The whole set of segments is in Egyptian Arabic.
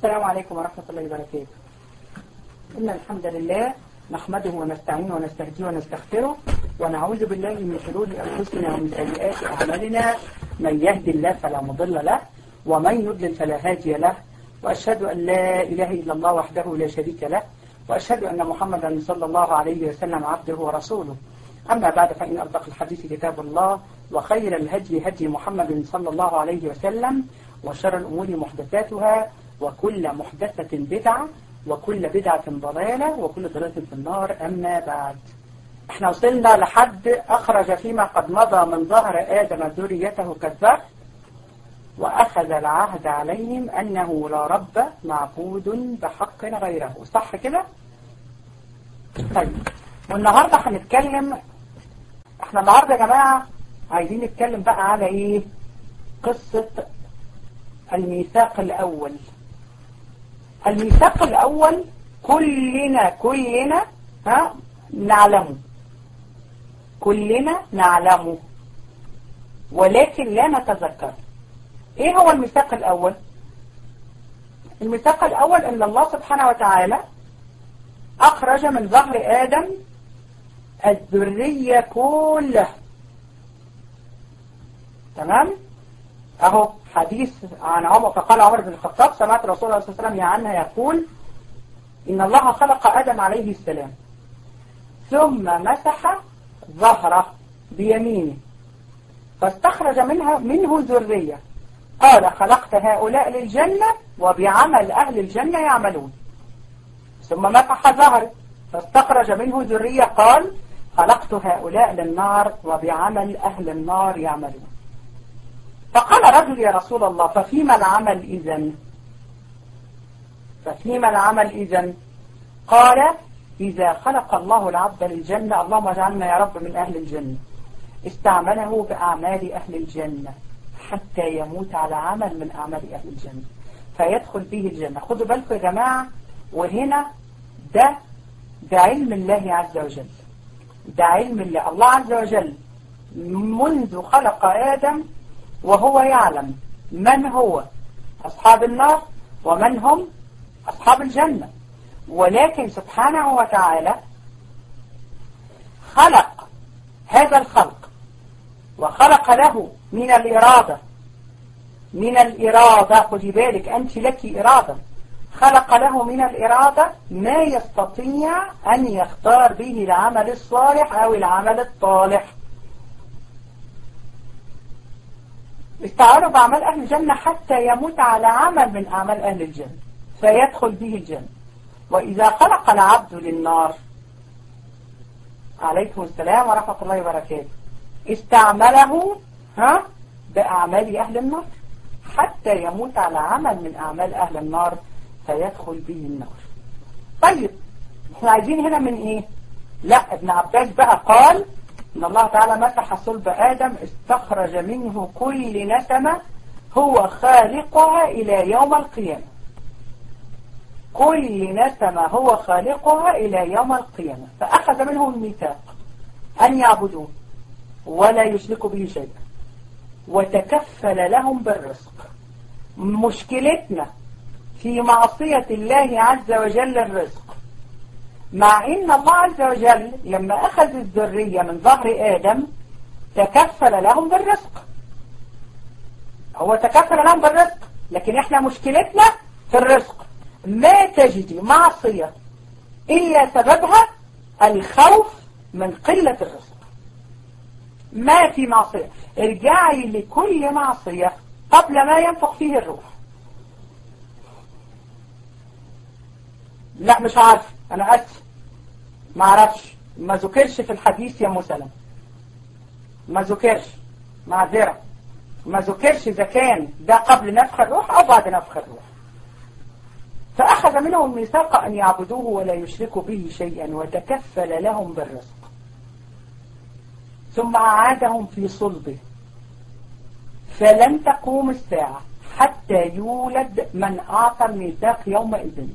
السلام عليكم ورحمة الله وبركاته إن الحمد لله نحمده ونستعينه ونستهديه ونستغفره ونعوذ بالله من شرور أنفسنا ومن سيئات أعمالنا من يهدي الله فلا مضل له ومن يضلل فلا هادي له وأشهد أن لا إله إلا الله وحده لا شريك له وأشهد أن محمدا صلى الله عليه وسلم عبده ورسوله أما بعد فإن أصدق الحديث كتاب الله وخير الهدي هدي محمد صلى الله عليه وسلم وشر الأمور محدثاتها وكل محدثة بدعة وكل بدعة ضلالة وكل ضلالة في النار أما بعد احنا وصلنا لحد أخرج فيما قد مضى من ظهر آدم ذريته كالذر وأخذ العهد عليهم أنه لا رب معبود بحق غيره صح كده؟ طيب والنهاردة هنتكلم احنا النهاردة يا جماعة عايزين نتكلم بقى على ايه قصة الميثاق الأول الميثاق الأول كلنا كلنا ها نعلمه كلنا نعلمه ولكن لا نتذكر ايه هو الميثاق الأول الميثاق الأول ان الله سبحانه وتعالى أخرج من ظهر آدم الذرية كلها تمام اهو حديث عن عمر فقال عمر بن الخطاب سمعت رسول الله صلى الله عليه وسلم عنها يقول إن الله خلق آدم عليه السلام ثم مسح ظهره بيمينه فاستخرج منها منه ذرية قال خلقت هؤلاء للجنة وبعمل أهل الجنة يعملون ثم مسح ظهره فاستخرج منه ذرية قال خلقت هؤلاء للنار وبعمل أهل النار يعملون فقال رجل يا رسول الله ففيما العمل إذن ففيما العمل إذن قال إذا خلق الله العبد للجنة اللهم اجعلنا يا رب من أهل الجنة استعمله بأعمال أهل الجنة حتى يموت على عمل من أعمال أهل الجنة فيدخل به الجنة خدوا بالكم يا جماعة وهنا ده ده علم الله عز وجل ده علم الله الله عز وجل منذ خلق آدم وهو يعلم من هو أصحاب النار ومن هم أصحاب الجنة ولكن سبحانه وتعالى خلق هذا الخلق وخلق له من الإرادة من الإرادة خدي بالك أنت لك إرادة خلق له من الإرادة ما يستطيع أن يختار به العمل الصالح أو العمل الطالح استعاروا بأعمال أهل الجنة حتى يموت على عمل من أعمال أهل الجنة فيدخل به الجنة وإذا خلق العبد للنار عليكم السلام ورحمة الله وبركاته استعمله ها بأعمال أهل النار حتى يموت على عمل من أعمال أهل النار فيدخل به النار طيب احنا عايزين هنا من ايه لا ابن عباس بقى قال ان الله تعالى مسح صلب آدم استخرج منه كل نسمة هو خالقها إلى يوم القيامة كل نسمة هو خالقها إلى يوم القيامة فأخذ منهم الميثاق أن يعبدوه ولا يشركوا به شيئا وتكفل لهم بالرزق مشكلتنا في معصية الله عز وجل الرزق مع ان الله عز وجل لما اخذ الذرية من ظهر ادم تكفل لهم بالرزق هو تكفل لهم بالرزق لكن احنا مشكلتنا في الرزق ما تجد معصية الا سببها الخوف من قلة الرزق ما في معصية ارجعي لكل معصية قبل ما ينفق فيه الروح لا مش عارف انا اسف ما اعرفش ما ذكرش في الحديث يا مسلم ما ذكرش معذرة ما ذكرش اذا كان ده قبل نفخ الروح او بعد نفخ الروح فاخذ منهم الميثاق ان يعبدوه ولا يشركوا به شيئا وتكفل لهم بالرزق ثم اعادهم في صلبه فلن تقوم الساعة حتى يولد من اعطى الميثاق يومئذ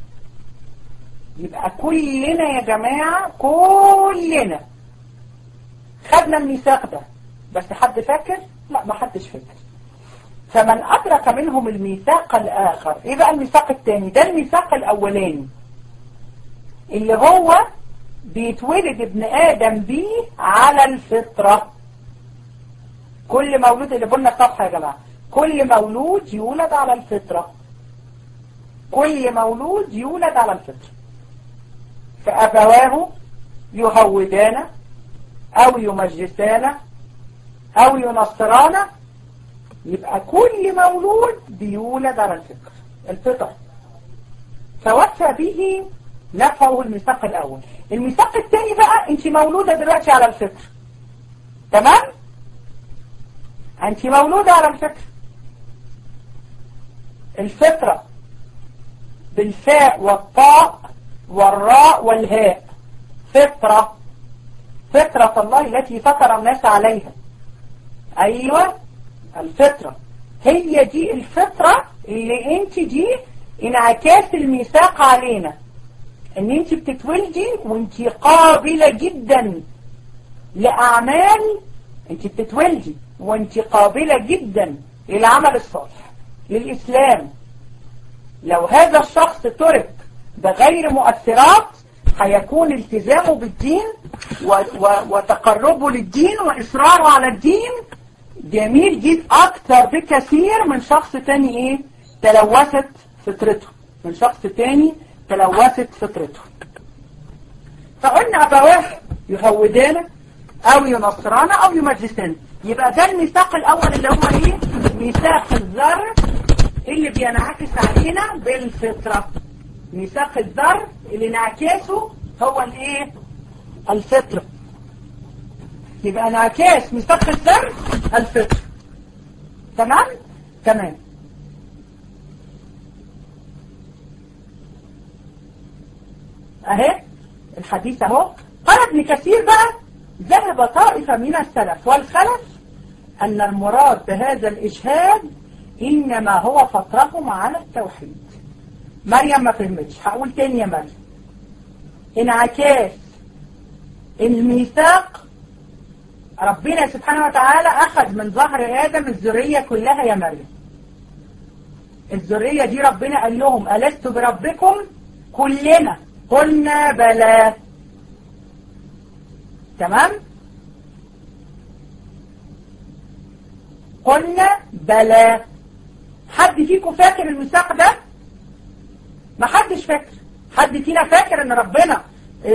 يبقى كلنا يا جماعة كلنا خدنا الميثاق ده بس حد فاكر لا ما حدش فاكر فمن أدرك منهم الميثاق الآخر إيه بقى الميثاق الثاني ده الميثاق الأولاني اللي هو بيتولد ابن آدم بيه على الفطرة كل مولود اللي قلنا الصفحة يا جماعة كل مولود يولد على الفطرة كل مولود يولد على الفطرة فأبواه يهودان أو يمجسان أو ينصران يبقى كل مولود بيولد على الفطر الفطر فوفى به نفعه الميثاق الأول الميثاق الثاني بقى انت مولودة دلوقتي على الفطر تمام انت مولودة على الفطر الفطرة بالفاء والطاء والراء والهاء فطرة فطرة الله التي فطر الناس عليها ايوه الفطرة هي دي الفطرة اللي انت دي انعكاس الميثاق علينا ان انت بتتولدي وانت قابلة جدا لأعمال انت بتتولدي وانت قابلة جدا للعمل الصالح للإسلام لو هذا الشخص ترك بغير مؤثرات هيكون التزامه بالدين و و وتقربه للدين وإصراره على الدين جميل جدا أكثر بكثير من شخص تاني إيه تلوثت فطرته من شخص تاني تلوثت فطرته فقلنا أبواه يهودان أو ينصران أو يمجسان يبقى ده الميثاق الأول اللي هو إيه ميثاق الذر اللي بينعكس علينا بالفطرة ميثاق الذر اللي انعكاسه هو الايه الفطرة يبقى انعكاس ميثاق الذر الفطرة تمام تمام اهي الحديث اهو قال ابن كثير بقى ذهب طائفة من السلف والخلف أن المراد بهذا الإشهاد إنما هو فطرهم على التوحيد مريم ما فهمتش هقول تاني يا مريم انعكاس الميثاق ربنا سبحانه وتعالى أخذ من ظهر آدم الذرية كلها يا مريم الذرية دي ربنا قال لهم ألست بربكم كلنا قلنا بلى تمام قلنا بلى حد فيكم فاكر الميثاق ده ما حدش فاكر حد فينا فاكر ان ربنا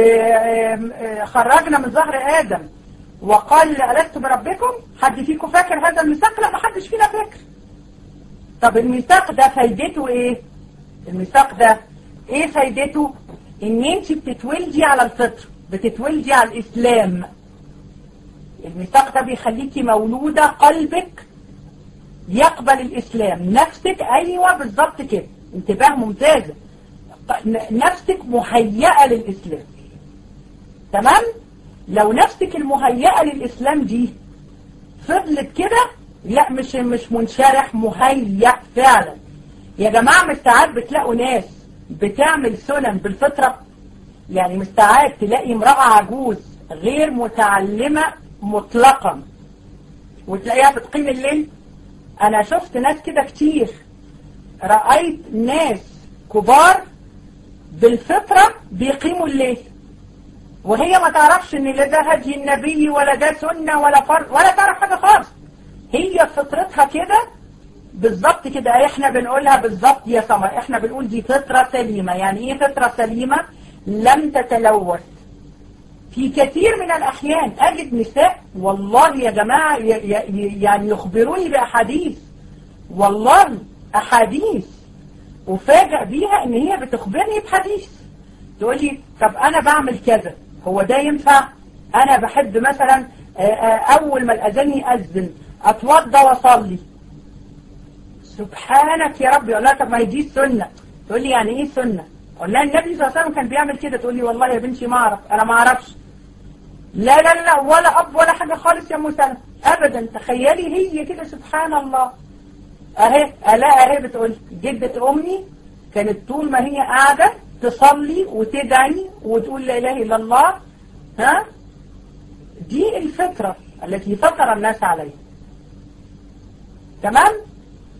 خرجنا من ظهر آدم وقال ألست بربكم حد فيكم فاكر هذا الميثاق لا ما حدش فينا فاكر طب الميثاق ده فايدته ايه الميثاق ده ايه فايدته ان انت بتتولدي على الفطر بتتولدي على الاسلام الميثاق ده بيخليكي مولودة قلبك يقبل الاسلام نفسك ايوه بالظبط كده انتباه ممتازة نفسك مهيئة للاسلام تمام لو نفسك المهيئة للاسلام دي فضلت كده لا مش مش منشرح مهيئ فعلا يا جماعة مش ساعات بتلاقوا ناس بتعمل سنن بالفطرة يعني مش ساعات تلاقي امرأة عجوز غير متعلمة مطلقا وتلاقيها بتقيم الليل انا شفت ناس كده كتير رأيت ناس كبار بالفطرة بيقيموا الليل وهي ما تعرفش ان لا ده هدي النبي ولا ده سنة ولا فرض ولا تعرف حاجة خالص هي فطرتها كده بالظبط كده احنا بنقولها بالظبط يا سمر احنا بنقول دي فطرة سليمة يعني ايه فطرة سليمة لم تتلوث في كثير من الأحيان أجد نساء والله يا جماعة يعني يخبروني بأحاديث والله أحاديث وفاجأ بيها إن هي بتخبرني بحديث تقول لي طب أنا بعمل كذا هو ده ينفع أنا بحب مثلا أول ما الأذان يأذن أتوضى وأصلي سبحانك يا رب يقول لها طب ما هي دي السنة تقول لي يعني إيه سنة أقول لها النبي صلى الله عليه وسلم كان بيعمل كده تقول لي والله يا بنتي ما أعرف أنا ما أعرفش لا لا لا ولا أب ولا حاجة خالص يا مسلم أبدا تخيلي هي كده سبحان الله أهي ألا أهي بتقول جدة أمي كانت طول ما هي قاعدة تصلي وتدعي وتقول لا إله إلا الله ها دي الفطرة التي فطر الناس عليها تمام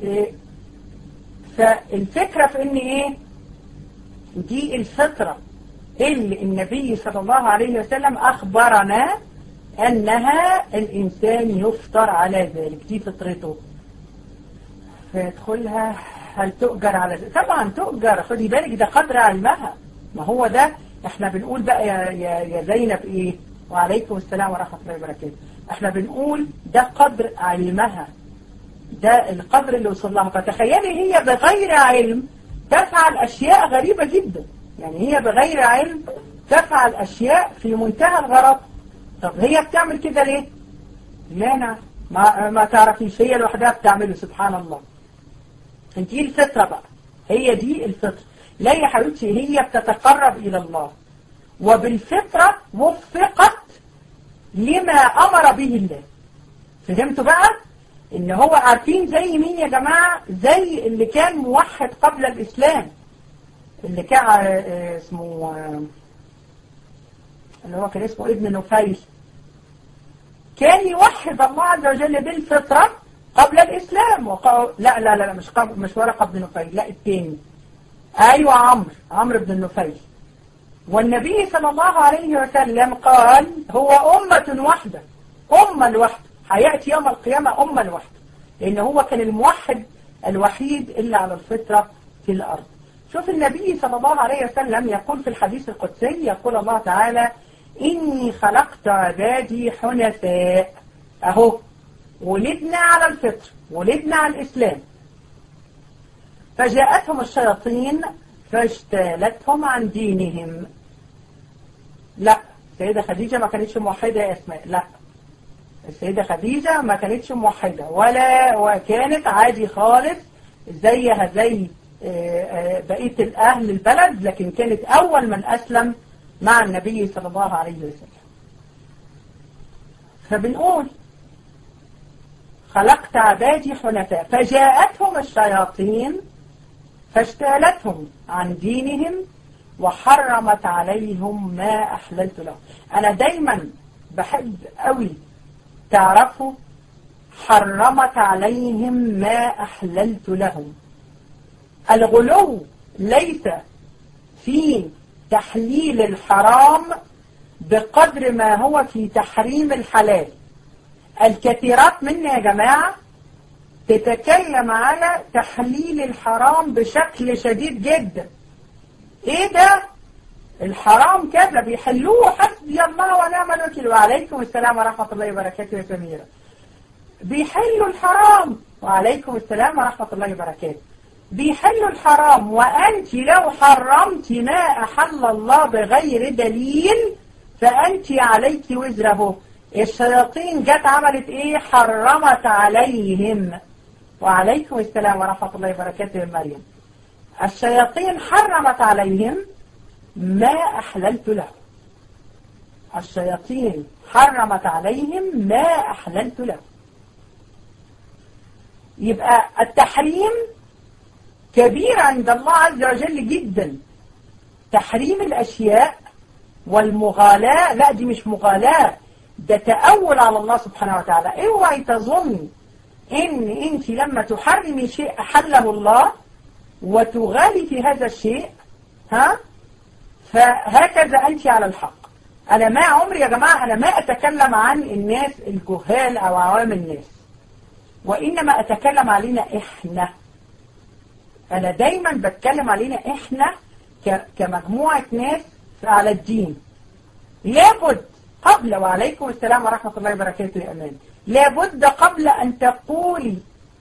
إيه فالفكرة في ان ايه دي الفطرة اللي النبي صلى الله عليه وسلم اخبرنا انها الانسان يفطر على ذلك دي فطرته فيدخلها هل تؤجر على ذلك طبعا تؤجر خدي بالك ده قدر علمها ما هو ده احنا بنقول بقى يا, يا, يا زينب ايه وعليكم السلام ورحمة الله وبركاته احنا بنقول ده قدر علمها ده القدر اللي وصل لها فتخيلي هي بغير علم تفعل أشياء غريبة جدا يعني هي بغير علم تفعل أشياء في منتهى الغرض طب هي بتعمل كده ليه؟ لا نعم ما, ما تعرفيش هي لوحدها بتعمله سبحان الله دي الفطرة بقى هي دي الفطرة لا يا حبيبتي هي بتتقرب إلى الله وبالفطرة وفقت لما أمر به الله فهمتوا بقى؟ ان هو عارفين زي مين يا جماعة زي اللي كان موحد قبل الاسلام اللي كان اسمه اللي هو كان اسمه ابن نفيل كان يوحد الله عز وجل بالفطرة قبل الاسلام وقال لا لا لا مش قبل مش ورقة ابن نفيل لا التاني ايوه عمرو عمرو بن النفيل والنبي صلى الله عليه وسلم قال هو أمة واحدة أمة الواحدة هيأتي يوم القيامة أمة الواحدة لأن هو كان الموحد الوحيد إلا على الفطرة في الأرض شوف النبي صلى الله عليه وسلم يقول في الحديث القدسي يقول الله تعالى إني خلقت عبادي حنفاء أهو ولدنا على الفطر ولدنا على الإسلام فجاءتهم الشياطين فاجتالتهم عن دينهم لا السيدة خديجة ما كانتش موحدة يا أسماء لا السيدة خديجة ما كانتش موحدة ولا وكانت عادي خالص زيها زي بقية الأهل البلد لكن كانت أول من أسلم مع النبي صلى الله عليه وسلم فبنقول خلقت عبادي حنفاء فجاءتهم الشياطين فاجتالتهم عن دينهم وحرمت عليهم ما أحللت لهم أنا دايما بحب قوي تعرفوا حرمت عليهم ما أحللت لهم الغلو ليس في تحليل الحرام بقدر ما هو في تحريم الحلال الكثيرات منا يا جماعة تتكلم على تحليل الحرام بشكل شديد جدا ايه ده الحرام كذا بيحلوه حسبي الله ونعم الوكيل وعليكم السلام ورحمة الله وبركاته يا سميرة بيحلوا الحرام وعليكم السلام ورحمة الله وبركاته بيحلوا الحرام وأنت لو حرمت ما أحل الله بغير دليل فأنت عليك وزره الشياطين جت عملت ايه حرمت عليهم وعليكم السلام ورحمة الله وبركاته يا مريم الشياطين حرمت عليهم ما أحللت له الشياطين حرمت عليهم ما أحللت له يبقى التحريم كبير عند الله عز وجل جدا تحريم الأشياء والمغالاة لا دي مش مغالاة ده تأول على الله سبحانه وتعالى اوعي تظن ان انت لما تحرمي شيء أحله الله وتغالي في هذا الشيء ها فهكذا أنت على الحق أنا ما عمري يا جماعة أنا ما أتكلم عن الناس الجهال أو عوام الناس وإنما أتكلم علينا إحنا أنا دايما بتكلم علينا إحنا كمجموعة ناس على الدين لابد قبل وعليكم السلام ورحمة الله وبركاته يا أمان لابد قبل أن تقولي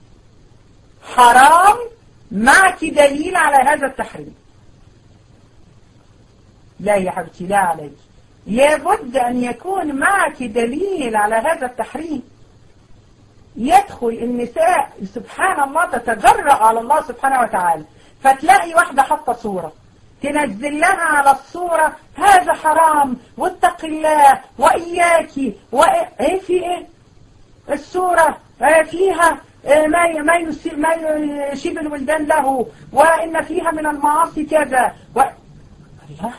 حرام معك دليل على هذا التحريم لا يا حبيبتي لا عليك لابد أن يكون معك دليل على هذا التحريم يدخل النساء سبحان الله تتجرأ على الله سبحانه وتعالى فتلاقي واحدة حاطة صورة تنزل لها على الصورة هذا حرام واتق الله وإياكي وإيه في إيه الصورة فيها ما ما ما يشيب الولدان له وإن فيها من المعاصي كذا و... الله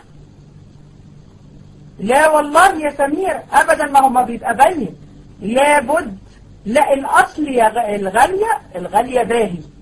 لا والله يا سمير أبدا ما هو ما بيبقى باين لابد لا الأصل يا الغالية الغالية باهي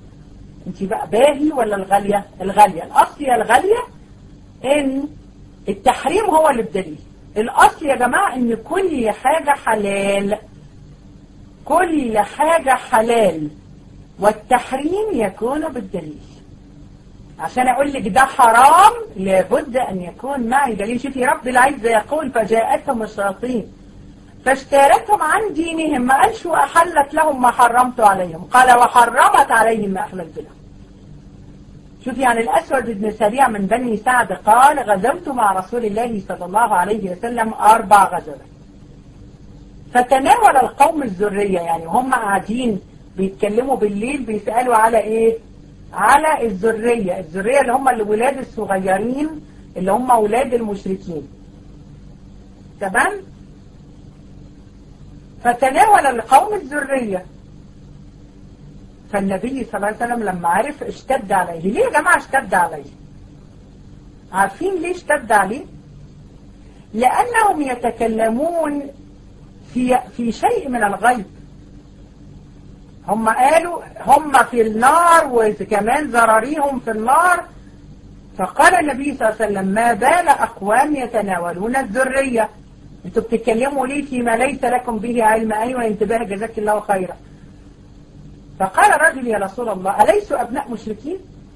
انت بقى باهي ولا الغالية الغالية الاصل يا الغالية ان التحريم هو اللي بدليل الاصل يا جماعة ان كل حاجة حلال كل حاجة حلال والتحريم يكون بالدليل عشان اقول لك ده حرام لابد ان يكون معي دليل شوفي رب العزة يقول فجاءتهم الشياطين فاشترتهم عن دينهم ما قالش وأحلت لهم ما حرمت عليهم قال وحرمت عليهم ما أحللت لهم شوف يعني الأسود بن سريع من بني سعد قال غزوت مع رسول الله صلى الله عليه وسلم أربع غزوات فتناول القوم الذرية يعني هم قاعدين بيتكلموا بالليل بيسألوا على إيه على الذرية الذرية اللي هم الولاد الصغيرين اللي هم أولاد المشركين تمام فتناول القوم الذرية فالنبي صلى الله عليه وسلم لما عرف اشتد عليه ليه يا جماعة اشتد عليه عارفين ليه اشتد عليه لأنهم يتكلمون في, في شيء من الغيب هم قالوا هم في النار وكمان ذراريهم في النار فقال النبي صلى الله عليه وسلم ما بال أقوام يتناولون الذرية انتوا بتتكلموا ليه فيما ليس لكم به علم ايوه انتباه جزاك الله خيرا فقال رجل يا رسول الله أليسوا أبناء مشركين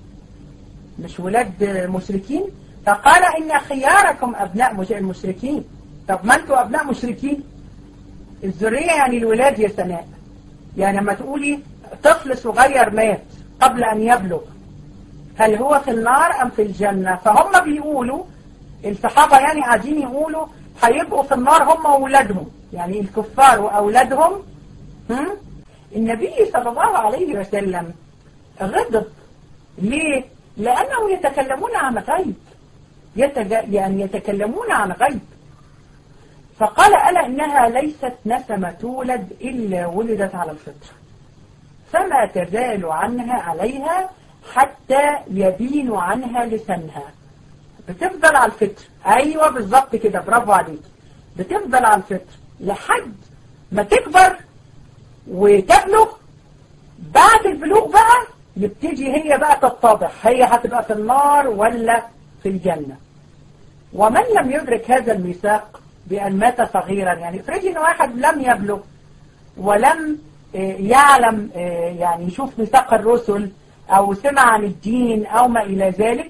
مش ولاد مشركين فقال إن خياركم أبناء المشركين طب ما أنتوا أبناء مشركين الذرية يعني الولاد يا سناء يعني لما تقولي طفل صغير مات قبل أن يبلغ هل هو في النار أم في الجنة فهم بيقولوا الصحابة يعني قاعدين يقولوا هيبقوا في النار هم وأولادهم يعني الكفار وأولادهم هم؟ النبي صلى الله عليه وسلم غضب ليه؟ لأنهم يتكلمون عن غيب يتج... يعني يتكلمون عن غيب فقال ألا إنها ليست نسمة تولد إلا ولدت على الفطرة فما تزال عنها عليها حتى يبين عنها لسانها بتفضل على الفطر أيوة بالظبط كده برافو عليك بتفضل على الفطر لحد ما تكبر وتبلغ بعد البلوغ بقى يبتدي هي بقى تتضح هي هتبقى في النار ولا في الجنة ومن لم يدرك هذا الميثاق بأن مات صغيرا يعني افرضي ان واحد لم يبلغ ولم يعلم يعني يشوف ميثاق الرسل او سمع عن الدين او ما الى ذلك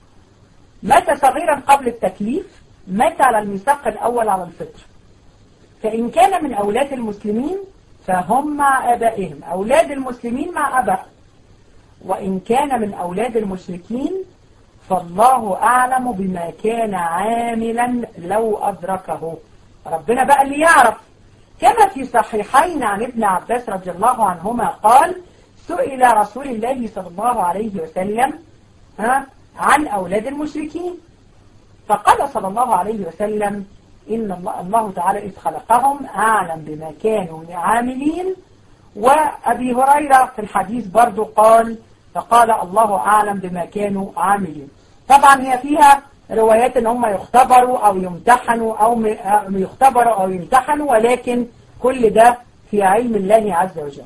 مات صغيرا قبل التكليف مات على الميثاق الاول على الفطر فان كان من اولاد المسلمين فهم مع ابائهم اولاد المسلمين مع ابائهم وان كان من اولاد المشركين فالله أعلم بما كان عاملا لو أدركه ربنا بقى اللي يعرف كما في صحيحين عن ابن عباس رضي الله عنهما قال سئل رسول الله صلى الله عليه وسلم ها عن أولاد المشركين فقال صلى الله عليه وسلم إن الله, الله تعالى إذ خلقهم أعلم بما كانوا عاملين وأبي هريرة في الحديث برضو قال فقال الله أعلم بما كانوا عاملين طبعا هي فيها روايات ان هم يختبروا او يمتحنوا او يختبروا او يمتحنوا ولكن كل ده في علم الله عز وجل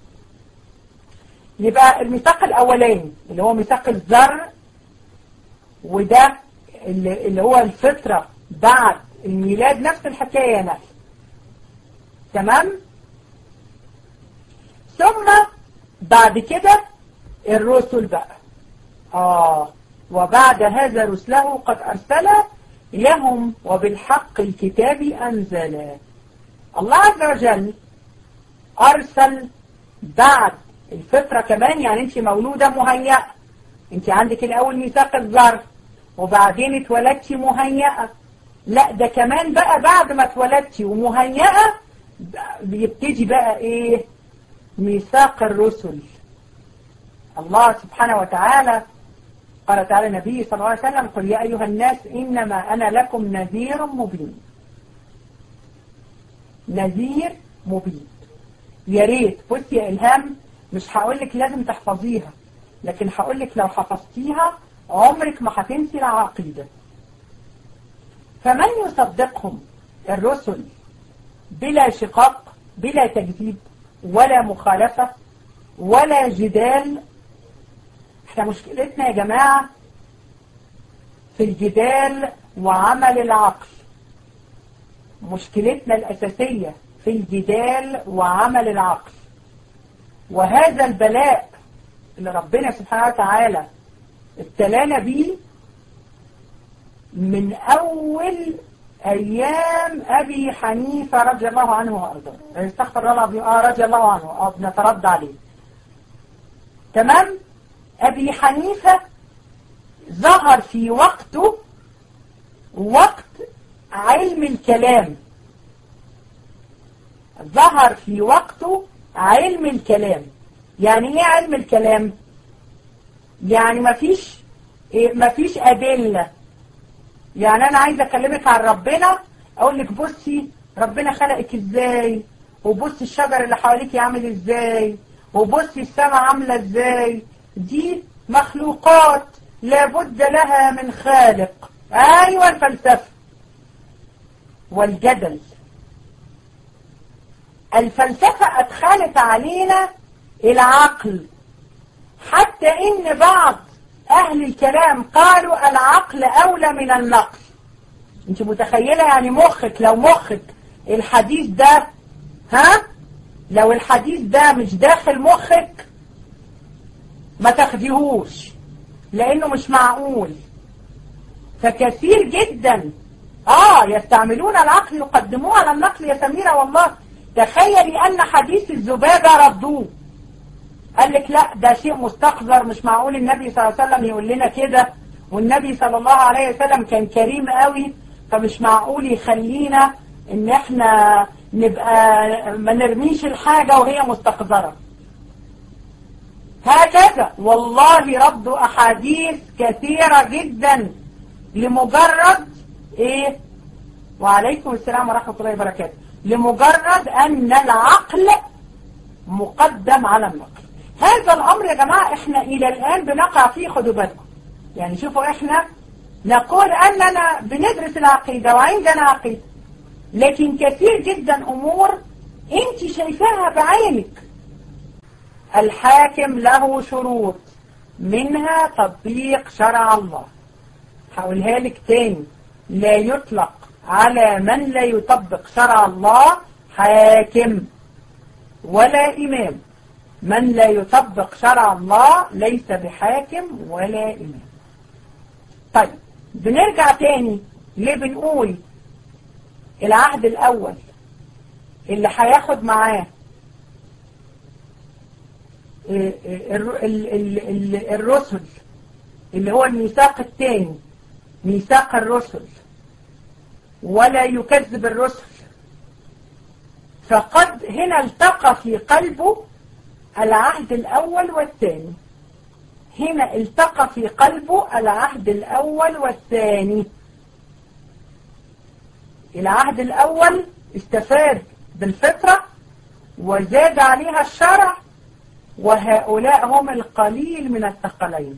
يبقى الميثاق الاولاني اللي هو ميثاق الزرع وده اللي, اللي هو الفطرة بعد الميلاد نفس الحكاية نفس تمام ثم بعد كده الرسل بقى آه وبعد هذا رسله قد أرسل لهم وبالحق الكتاب أنزل الله عز وجل أرسل بعد الفطرة كمان يعني انت مولودة مهيئة انت عندك الأول ميثاق الزر وبعدين اتولدتي مهيئة لا ده كمان بقى بعد ما اتولدتي ومهيئة بيبتدي بقى ايه ميثاق الرسل الله سبحانه وتعالى قال تعالى النبي صلى الله عليه وسلم قل يا أيها الناس إنما أنا لكم نذير مبين نذير مبين يا ريت بصي يا إلهام مش هقول لك لازم تحفظيها لكن هقول لك لو حفظتيها عمرك ما هتنسي العقيدة فمن يصدقهم الرسل بلا شقاق بلا تكذيب ولا مخالفة ولا جدال احنا مشكلتنا يا جماعة في الجدال وعمل العقل مشكلتنا الأساسية في الجدال وعمل العقل وهذا البلاء اللي ربنا سبحانه وتعالى ابتلانا بيه من أول أيام أبي حنيفة رضي الله عنه وأرضاه استغفر الله العظيم آه رضي الله عنه آه بنترد عليه تمام أبي حنيفة ظهر في وقته وقت علم الكلام ظهر في وقته علم الكلام يعني ايه علم الكلام يعني مفيش إيه مفيش أدلة يعني أنا عايزة أكلمك عن ربنا أقول لك بصي ربنا خلقك إزاي وبصي الشجر اللي حواليك عامل إزاي وبصي السماء عاملة إزاي دي مخلوقات لابد لها من خالق أيوة الفلسفة والجدل الفلسفة أدخلت علينا العقل حتى إن بعض أهل الكلام قالوا العقل أولى من النقل أنت متخيلة يعني مخك لو مخك الحديث ده ها لو الحديث ده مش داخل مخك ما تاخديهوش لأنه مش معقول فكثير جدا آه يستعملون العقل يقدموه على النقل يا سميرة والله تخيلي أن حديث الذبابة ردوه قال لك لا ده شيء مستقذر مش معقول النبي صلى الله عليه وسلم يقول لنا كده والنبي صلى الله عليه وسلم كان كريم قوي فمش معقول يخلينا ان احنا نبقى ما نرميش الحاجة وهي مستقذرة هكذا والله ردوا أحاديث كثيرة جدا لمجرد ايه وعليكم السلام ورحمة الله وبركاته لمجرد ان العقل مقدم على النقل هذا الامر يا جماعة احنا الى الان بنقع فيه خدوا بالكم يعني شوفوا احنا نقول اننا بندرس العقيدة وعندنا عقيدة لكن كثير جدا امور انت شايفاها بعينك الحاكم له شروط منها تطبيق شرع الله هقولها لك تاني لا يطلق على من لا يطبق شرع الله حاكم ولا إمام من لا يطبق شرع الله ليس بحاكم ولا إمام طيب بنرجع تاني ليه بنقول العهد الأول اللي هياخد معاه الرسل اللي هو الميثاق الثاني ميثاق الرسل ولا يكذب الرسل فقد هنا التقى في قلبه العهد الأول والثاني هنا التقى في قلبه العهد الأول والثاني العهد الأول استفاد بالفطرة وزاد عليها الشرع وهؤلاء هم القليل من الثقلين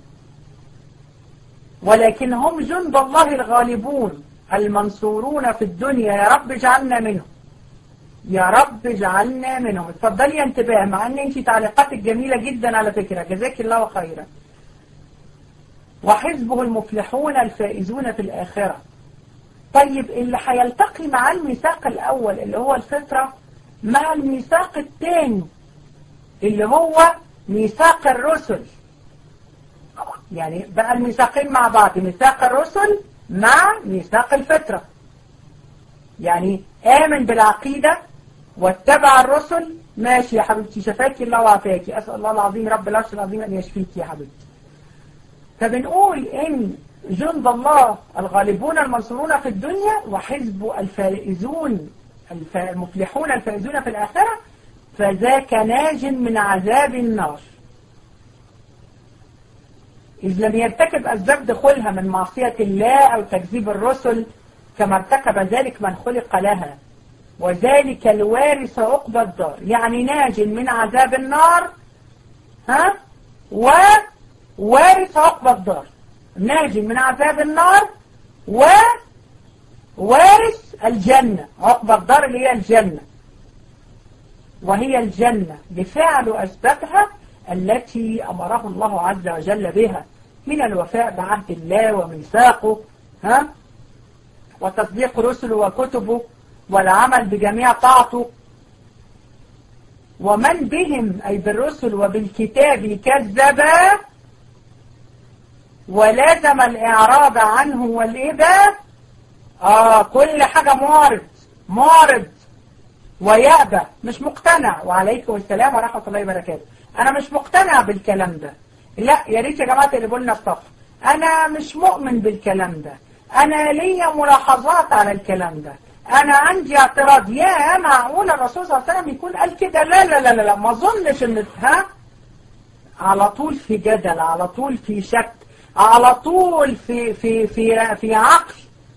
ولكن هم جند الله الغالبون المنصورون في الدنيا يا رب اجعلنا منهم يا رب اجعلنا منهم اتفضلي انتباه مع ان انت تعليقاتك جميلة جدا على فكرة جزاك الله خيرا وحزبه المفلحون الفائزون في الآخرة طيب اللي هيلتقي مع الميثاق الأول اللي هو الفطرة مع الميثاق الثاني اللي هو ميثاق الرسل يعني بقى الميثاقين مع بعض ميثاق الرسل مع ميثاق الفطرة يعني آمن بالعقيدة واتبع الرسل ماشي يا حبيبتي شفاكي الله وعافاكي أسأل الله العظيم رب العرش العظيم أن يشفيك يا حبيبتي فبنقول إن جند الله الغالبون المنصورون في الدنيا وحزب الفائزون المفلحون الفائزون في الآخرة فذاك ناج من عذاب النار إذ لم يرتكب أسباب دخولها من معصية الله أو تكذيب الرسل كما ارتكب ذلك من خلق لها وذلك الوارث عقبى الدار يعني ناج من عذاب النار ها ووارث عقبى الدار ناج من عذاب النار ووارث الجنة عقبى الدار اللي هي الجنة وهي الجنة بفعل أسبابها التي أمره الله عز وجل بها من الوفاء بعهد الله وميثاقه ها وتصديق رسله وكتبه والعمل بجميع طاعته ومن بهم أي بالرسل وبالكتاب كذب ولازم الإعراض عنه والإباء آه كل حاجة معرض معرض ويأبى مش مقتنع وعليكم السلام ورحمة الله وبركاته أنا مش مقتنع بالكلام ده لا يا ريت يا جماعة اللي لنا الصف أنا مش مؤمن بالكلام ده أنا ليا ملاحظات على الكلام ده أنا عندي اعتراض يا معقول الرسول صلى الله عليه وسلم يكون قال كده لا لا لا لا, لا ما أظنش إن ها على طول في جدل على طول في شك على طول في في في في عقل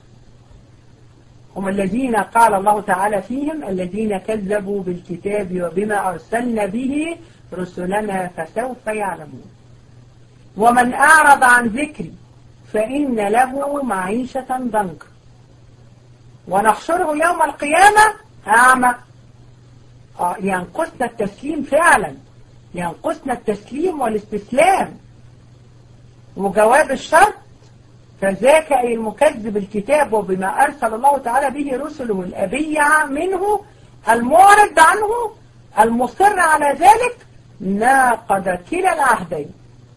هم الذين قال الله تعالى فيهم الذين كذبوا بالكتاب وبما أرسلنا به رسلنا فسوف يعلمون ومن أعرض عن ذكري فإن له معيشة ضنكا ونحشره يوم القيامة أعمى آه ينقصنا التسليم فعلا ينقصنا التسليم والاستسلام وجواب الشرط فذاك أي المكذب الكتاب وبما أرسل الله تعالى به رسله الأبيع منه المعرض عنه المصر على ذلك ناقض كلا العهدين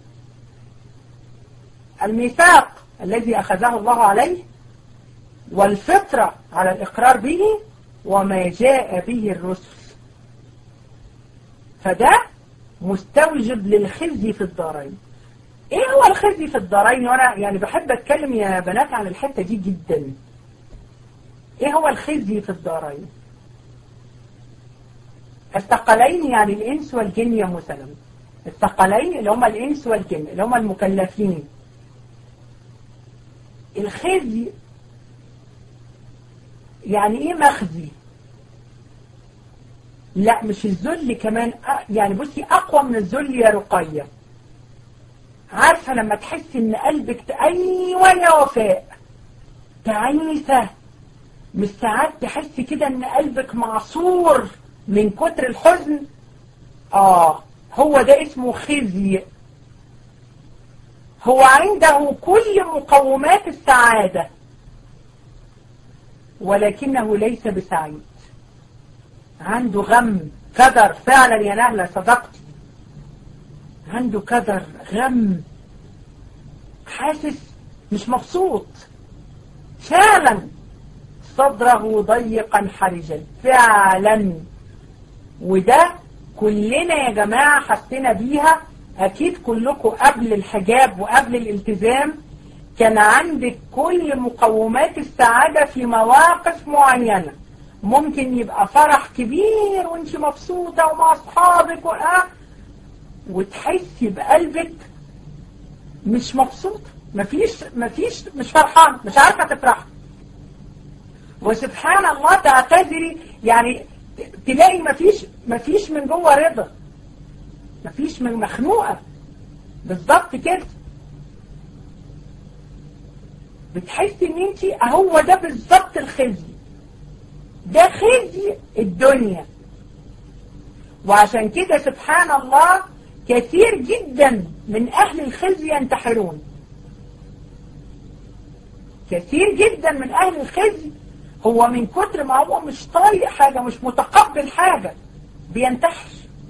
الميثاق الذي أخذه الله عليه والفطرة على الإقرار به وما جاء به الرسل فده مستوجب للخزي في الدارين ايه هو الخزي في الدارين وانا يعني بحب اتكلم يا بنات عن الحتة دي جدا ايه هو الخزي في الدارين الثقلين يعني الانس والجن يا مسلم الثقلين اللي هم الانس والجن اللي هم المكلفين الخزي يعني ايه مخزي لا مش الذل كمان يعني بصي اقوى من الذل يا رقية عارفة لما تحس ان قلبك ايوه يا وفاء تعيسة مش ساعات تحس كده ان قلبك معصور من كتر الحزن اه هو ده اسمه خزي هو عنده كل مقومات السعادة ولكنه ليس بسعيد عنده غم كدر فعلا يا نهلة صدقتي عنده كدر غم حاسس مش مبسوط فعلا صدره ضيقا حرجا فعلا وده كلنا يا جماعة حسينا بيها أكيد كلكم قبل الحجاب وقبل الالتزام كان عندك كل مقومات السعادة في مواقف معينة ممكن يبقى فرح كبير وانت مبسوطة ومع أصحابك وآه وتحسي بقلبك مش مبسوطة مفيش مفيش مش فرحان مش عارفة تفرح وسبحان الله تعتذري يعني تلاقي مفيش مفيش من جوه رضا مفيش من مخنوقة بالظبط كده بتحسي ان انت هو ده بالظبط الخزي ده خزي الدنيا وعشان كده سبحان الله كثير جدا من اهل الخزي ينتحرون كثير جدا من اهل الخزي هو من كتر ما هو مش طايق حاجة مش متقبل حاجة بينتحر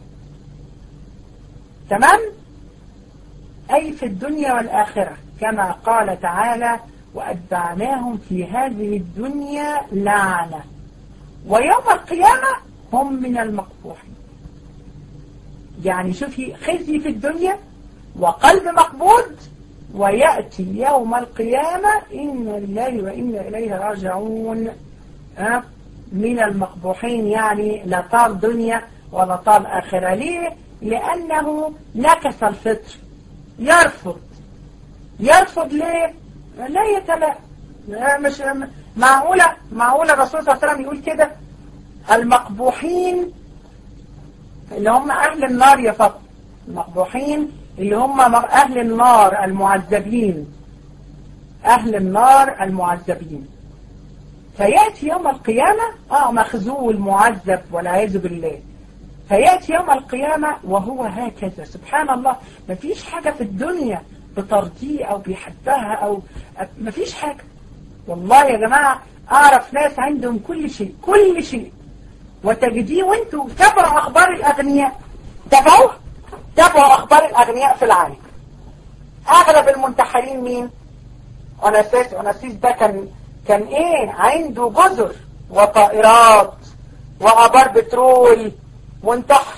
تمام أي في الدنيا والآخرة كما قال تعالى وأتبعناهم في هذه الدنيا لعنة ويوم القيامة هم من المقبوحين يعني شوفي خزي في الدنيا وقلب مقبوض ويأتي يوم القيامة إنا لله وإنا إليه راجعون أه؟ من المقبوحين يعني لا طال دنيا ولا طال آخرة ليه؟ لأنه نكس الفطر يرفض يرفض ليه؟ لا يتلا مش معقولة معقولة الرسول صلى الله عليه وسلم يقول كده المقبوحين اللي هم أهل النار يا فضل المقبوحين اللي هم أهل النار المعذبين أهل النار المعذبين فيأتي يوم القيامة آه مخزول معذب والعياذ بالله فيأتي يوم القيامة وهو هكذا سبحان الله مفيش حاجة في الدنيا بترضيه أو بيحبها أو مفيش حاجة والله يا جماعة أعرف ناس عندهم كل شيء كل شيء وتجديه وانتوا تابعوا أخبار الأغنياء تابعوا تابعوا أخبار الأغنياء في العالم أغلب المنتحرين مين؟ أناسيس أناسيس ده كان كان إيه؟ عنده جزر وطائرات وآبار بترول وانتحر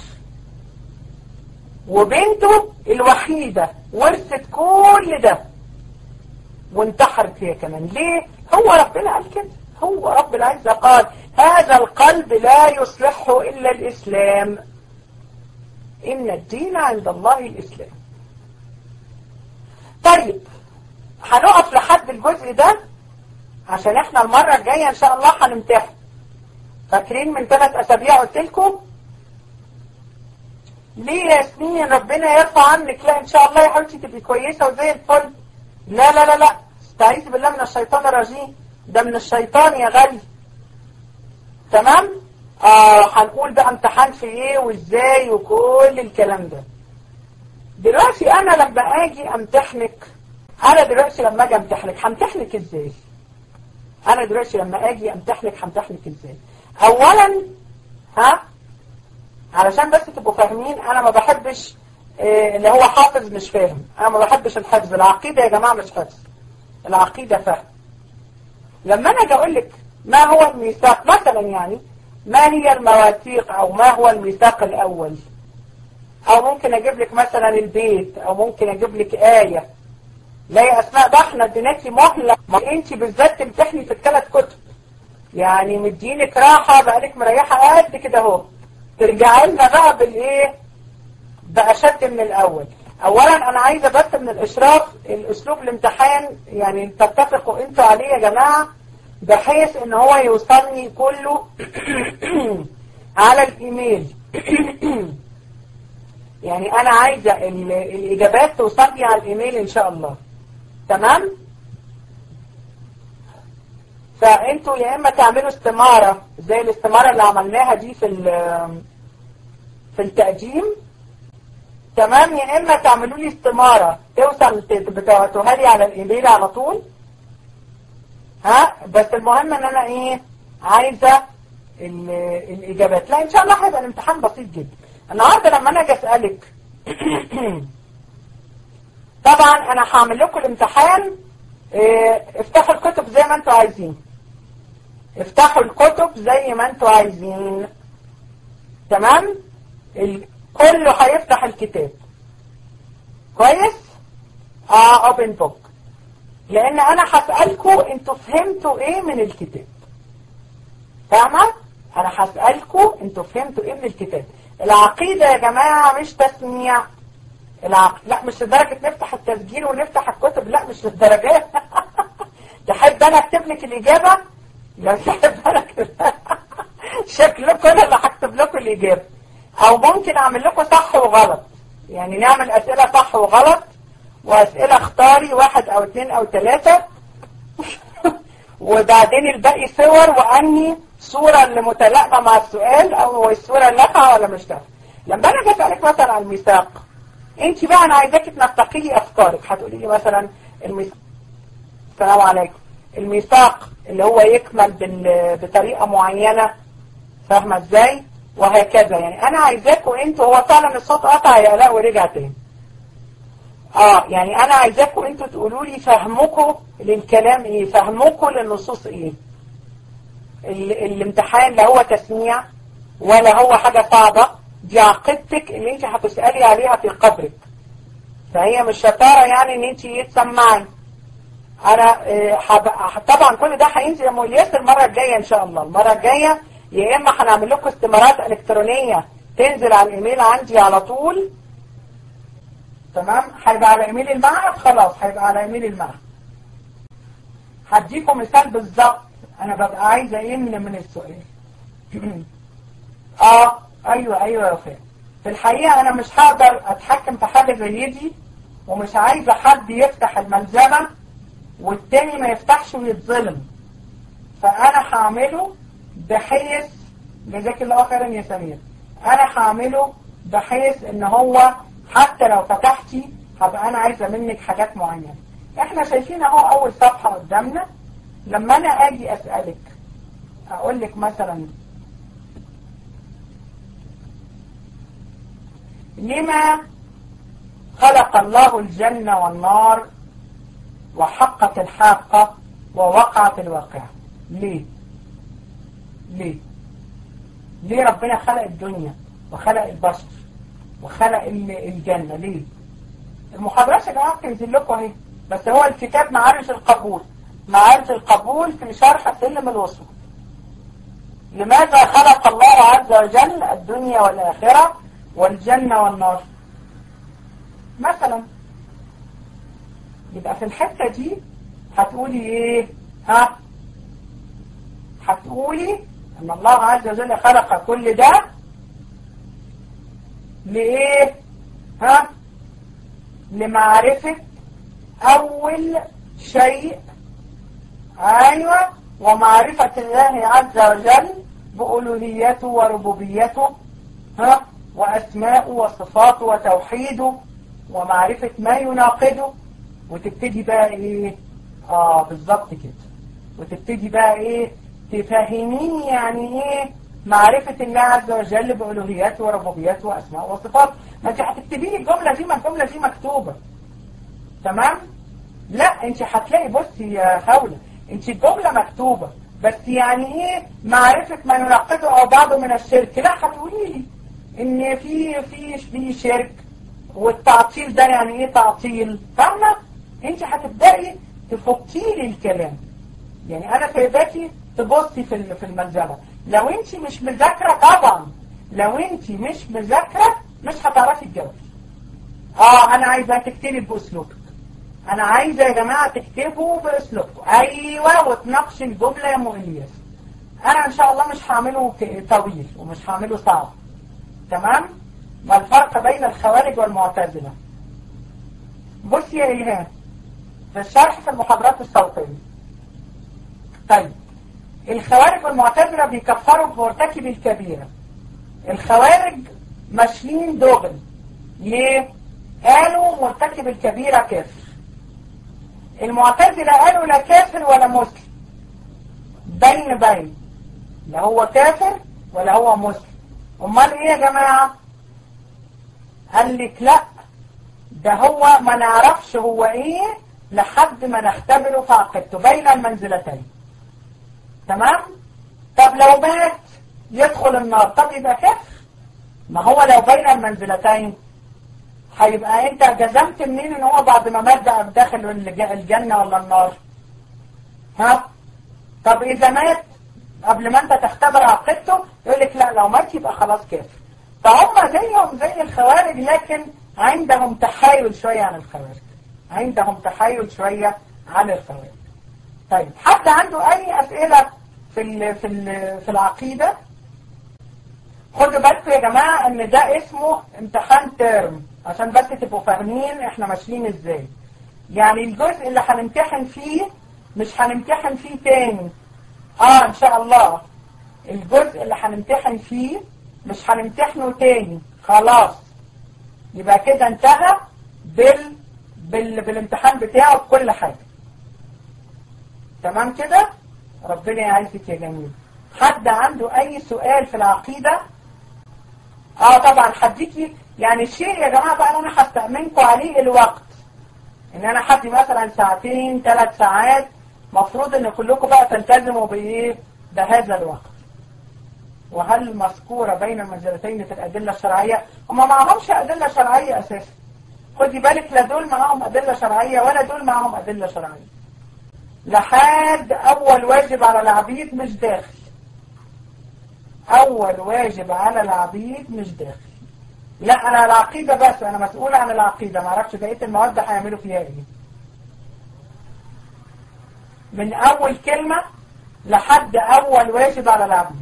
وبنته الوحيدة ورثت كل ده وانتحرت هي كمان ليه؟ هو ربنا قال كده هو رب العزة قال هذا القلب لا يصلحه إلا الإسلام إن الدين عند الله الإسلام طيب هنقف لحد الجزء ده عشان احنا المرة الجاية ان شاء الله هنمتحن فاكرين من ثلاث اسابيع قلت لكم ليه يا ياسمين ربنا يرفع عنك لا ان شاء الله يا حبيبتي تبقي كويسة وزي الفل لا لا لا لا استعيذ بالله من الشيطان الرجيم ده من الشيطان يا غالي تمام اه هنقول بقى امتحان في ايه وازاي وكل الكلام ده دلوقتي انا لما اجي امتحنك انا دلوقتي لما اجي امتحنك همتحنك ازاي انا دلوقتي لما اجي امتحنك همتحنك ازاي اولا ها علشان بس تبقوا فاهمين انا ما بحبش إيه اللي هو حافظ مش فاهم انا ما بحبش الحفظ العقيدة يا جماعة مش حفظ العقيدة فهم لما انا اجي اقول لك ما هو الميثاق مثلا يعني ما هي المواثيق او ما هو الميثاق الاول او ممكن اجيب لك مثلا البيت او ممكن اجيب لك آية لا يا اسماء ده احنا اديناكي مهلة ما انت بالذات تمتحني في الثلاث كتب يعني مدينك راحة بقالك مريحة قد كده اهو ترجعي لنا بقى بالايه بأشد من الاول اولا انا عايزة بس من الاشراف الاسلوب الامتحان يعني تتفقوا انتوا عليه يا جماعة بحيث ان هو يوصلني كله على الايميل يعني انا عايزة الاجابات توصلني على الايميل ان شاء الله تمام فانتوا يا اما تعملوا استمارة زي الاستمارة اللي عملناها دي في في التقديم تمام يا اما تعملوا لي استمارة توصل بتوعتوها لي على الايميل على طول ها بس المهم ان انا ايه عايزة الاجابات لا ان شاء الله هيبقى الامتحان بسيط جدا النهاردة لما انا اجي اسألك طبعا انا هعمل لكم الامتحان اه افتحوا الكتب زي ما انتوا عايزين افتحوا الكتب زي ما انتوا عايزين تمام كله هيفتح الكتاب كويس اه اوبن بوك لان انا هسألكم انتوا فهمتوا ايه من الكتاب فاهمة انا هسألكم انتوا فهمتوا ايه من الكتاب العقيدة يا جماعة مش تسميع العقل لا مش لدرجة نفتح التسجيل ونفتح الكتب لا مش للدرجات تحب انا اكتب لك الاجابة لا تحب انا اكتب شكلكم انا اللي هكتب لكم الاجابة او ممكن اعمل لكم صح وغلط يعني نعمل اسئلة صح وغلط واسئلة اختاري واحد او اثنين او ثلاثة وبعدين الباقي صور واني صورة اللي متلائمة مع السؤال او الصورة نافعة ولا مش نافعة لما انا جيت اسالك مثلا على الميثاق انت بقى انا عايزاكي تنطقي لي افكارك هتقولي لي مثلا الميثاق السلام عليكم الميثاق اللي هو يكمل بال... بطريقة معينة فاهمة ازاي وهكذا يعني انا عايزاكم انتوا هو فعلا الصوت قطع يا الاء ورجع تاني اه يعني انا عايزاكم انتوا تقولوا لي فهمكم للكلام ايه فهمكم للنصوص ايه ال... الامتحان لا هو تسميع ولا هو حاجة صعبة دي عقيدتك اللي انت هتسألي عليها في قبرك فهي مش شطارة يعني ان انت تسمعي انا حب... طبعا كل ده هينزل يا موليات المرة الجاية ان شاء الله المرة الجاية يا اما هنعمل لكم استمارات الكترونية تنزل على الايميل عندي على طول تمام هيبقى على ايميل المعهد خلاص هيبقى على ايميل المعهد هديكم مثال بالظبط انا ببقى عايزة ايه من من السؤال اه ايوه ايوه يا وفاء في الحقيقة انا مش هقدر اتحكم في حاجة زي دي ومش عايزة حد يفتح الملزمة والتاني ما يفتحش ويتظلم فانا هعمله بحيث جزاك الله خيرا يا سمير انا هعمله بحيث ان هو حتى لو فتحتي هبقى انا عايزة منك حاجات معينة احنا شايفين اهو اول صفحة قدامنا لما انا اجي اسألك اقول لك مثلا لما خلق الله الجنة والنار وحقت الحاقة ووقعت الواقعة ليه ليه ليه ربنا خلق الدنيا وخلق البشر وخلق الجنة ليه المحاضرات يا جماعه بتنزل لكم اهي بس هو الكتاب معارف القبول معارف القبول في شرح سلم الوصول لماذا خلق الله عز وجل الدنيا والآخرة والجنة والنار مثلا يبقى في الحتة دي هتقولي ايه ها هتقولي ان الله عز وجل خلق كل ده لإيه ها لمعرفة أول شيء أيوة ومعرفة الله عز وجل بألوهيته وربوبيته ها وأسماءه وصفاته وتوحيده ومعرفة ما يناقضه وتبتدي بقى إيه آه بالظبط كده وتبتدي بقى إيه تفهميني يعني إيه معرفة الله عز وجل بألوهياته وربوبياته وأسماء وصفاته ما انت هتكتبي لي الجملة دي ما الجملة دي مكتوبة تمام لا انت هتلاقي بصي يا خولة انت الجملة مكتوبة بس يعني ايه معرفة ما ينقضه او بعضه من الشرك لا هتقولي لي ان في في في شرك والتعطيل ده يعني ايه تعطيل فاهمة انت هتبدأي تفكي لي الكلام يعني انا سايباكي تبصي في في الملزمة لو انت مش مذاكرة طبعا لو انت مش مذاكرة مش هتعرفي تجاوبي اه انا عايزة تكتبي باسلوبك انا عايزة يا جماعة تكتبوا باسلوبكم ايوه وتناقشي الجملة يا مؤلية انا ان شاء الله مش هعمله طويل ومش هعمله صعب تمام ما الفرق بين الخوارج والمعتزلة بصي يا إلهام في الشرح في المحاضرات الصوتية طيب الخوارج والمعتزلة بيكفروا بمرتكب الكبيرة الخوارج ماشيين دغري ليه؟ قالوا مرتكب الكبيرة كافر المعتزلة قالوا لا كافر ولا مسلم بين بين لا هو كافر ولا هو مسلم امال ايه يا جماعة قال لك لا ده هو ما نعرفش هو ايه لحد ما نختبره في عقيدته بين المنزلتين تمام طب لو مات يدخل النار طب يبقى كافر ما هو لو بين المنزلتين هيبقى انت جزمت منين ان هو بعد ما مات بقى داخل الجنة ولا النار ها طب اذا مات قبل ما انت تختبر عقيدته يقول لك لا لو مات يبقى خلاص كافر فهم زيهم زي الخوارج لكن عندهم تحايل شوية عن الخوارج عندهم تحايل شوية عن الخوارج طيب حد عنده اي اسئلة في ال في ال في العقيدة خدوا بالكم يا جماعة ان ده اسمه امتحان ترم عشان بس تبقوا فاهمين احنا ماشيين ازاي يعني الجزء اللي هنمتحن فيه مش هنمتحن فيه تاني اه ان شاء الله الجزء اللي هنمتحن فيه مش هنمتحنه تاني خلاص يبقى كده انتهى بال... بال... بالامتحان بتاعه بكل حاجة تمام كده ربنا يعزك يا جميل حد عنده اي سؤال في العقيدة اه طبعا هديكي يعني الشيء يا جماعة بقى انا هستأمنكم عليه الوقت ان انا حدي مثلا ساعتين ثلاث ساعات مفروض ان كلكم بقى تلتزموا بايه بهذا الوقت وهل مذكورة بين المنزلتين في الأدلة الشرعية هم معهمش أدلة شرعية أساسا خدي بالك لا دول معاهم أدلة شرعية ولا دول معاهم أدلة شرعية لحد أول واجب على العبيد مش داخل أول واجب على العبيد مش داخل لا أنا العقيدة بس أنا مسؤول عن العقيدة ما اعرفش بقية المواد هيعملوا فيها إيه من أول كلمة لحد أول واجب على العبيد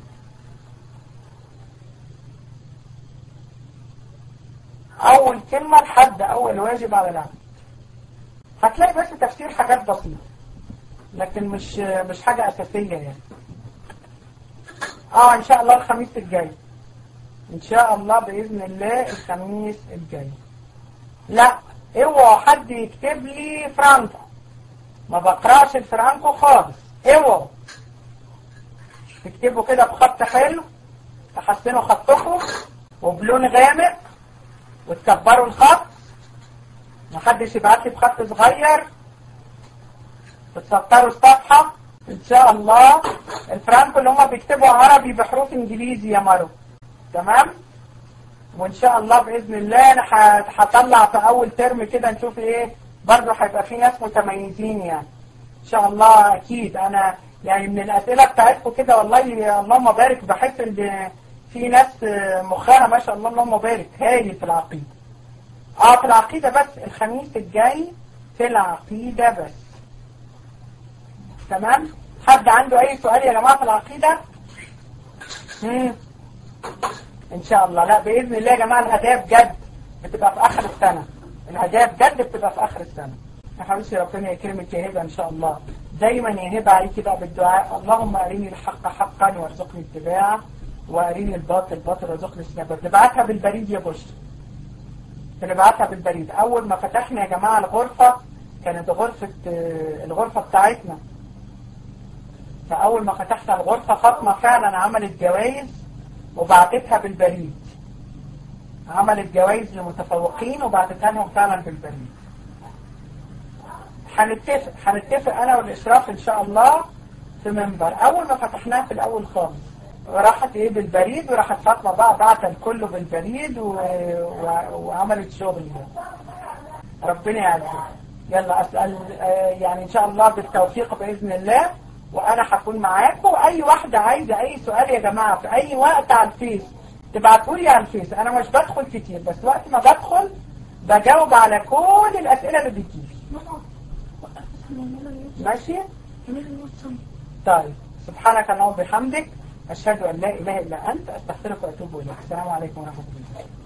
أول كلمة لحد أول واجب على العبد هتلاقي بس تفسير حاجات بسيطة لكن مش مش حاجة أساسية يعني اه إن شاء الله الخميس الجاي ان شاء الله باذن الله الخميس الجاي لا اوعوا حد يكتب لي فرانكو ما بقراش الفرانكو خالص اوعوا تكتبوا كده بخط حلو تحسنوا خطكم وبلون غامق وتكبروا الخط محدش يبعت لي بخط صغير وتسطروا الصفحة ان شاء الله الفرانكو اللي هم بيكتبوا عربي بحروف انجليزي يا مارو تمام وان شاء الله باذن الله انا هطلع في اول ترم كده نشوف ايه برضه هيبقى في ناس متميزين يعني ان شاء الله اكيد انا يعني من الاسئله بتاعتكم كده والله اللهم بارك بحس ان في ناس مخها ما شاء الله اللهم بارك هايل في العقيده اه في العقيده بس الخميس الجاي في العقيده بس تمام حد عنده اي سؤال يا جماعه في العقيده امم ان شاء الله لا باذن الله يا جماعه الهدايا بجد بتبقى في اخر السنه الهدايا بجد بتبقى في اخر السنه يا حبيبتي ربنا يكرمك يا هبه ان شاء الله دايما يا هبه عليكي بقى بالدعاء اللهم اريني الحق حقا وارزقني اتباعه واريني الباطل باطل وارزقني اجتنابه نبعتها بالبريد يا بشرى بنبعتها بالبريد اول ما فتحنا يا جماعه الغرفه كانت غرفه الغرفه بتاعتنا فاول ما فتحنا الغرفه فاطمه فعلا عملت جوائز وبعتتها بالبريد عملت جوائز لمتفوقين وبعتتها لهم فعلا بالبريد هنتفق هنتفق انا والاشراف ان شاء الله في منبر اول ما فتحناها في الاول خالص وراحت ايه بالبريد وراحت فاطمه بقى بعت الكل بالبريد و... و... وعملت شغل ده ربنا يعزك يلا اسال يعني ان شاء الله بالتوفيق باذن الله وانا هكون معاكم واي واحده عايزه اي سؤال يا جماعه في اي وقت على الفيس تبعتوا لي على الفيس انا مش بدخل كتير بس وقت ما بدخل بجاوب على كل الاسئله اللي بتجيلي ماشي طيب سبحانك اللهم وبحمدك اشهد ان لا اله الا انت استغفرك واتوب اليك السلام عليكم ورحمه الله